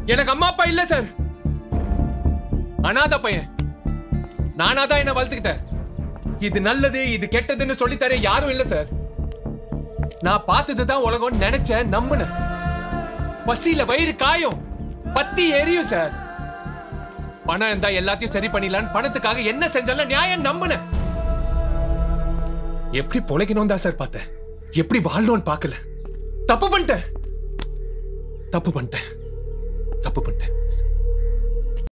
எனக்கு அம்மா அப்பா இல்ல சார் அனாதை பையன் நானா தான் என்ன வளர்த்துக்கிட்டேன் இது நல்லது இது கெட்டதுன்னு சொல்லித்தர யாரும் இல்ல சார் நான் பார்த்தது தான் உலகம் நினைச்சேன் நம்பினேன் பசியில வயிறு காயும் பத்தி எரியும் சார் பணம் இருந்தா எல்லாத்தையும் சரி பண்ணிடலான்னு பணத்துக்காக என்ன செஞ்சாலும் நியாயம் நம்பினேன் எப்படி பொழைக்கணும் தான் சார் பார்த்தேன் எப்படி வாழணும்னு பார்க்கல தப்பு பண்ணிட்டேன் தப்பு பண்ணிட்டேன் தப்பு பண்ணிட்டேன்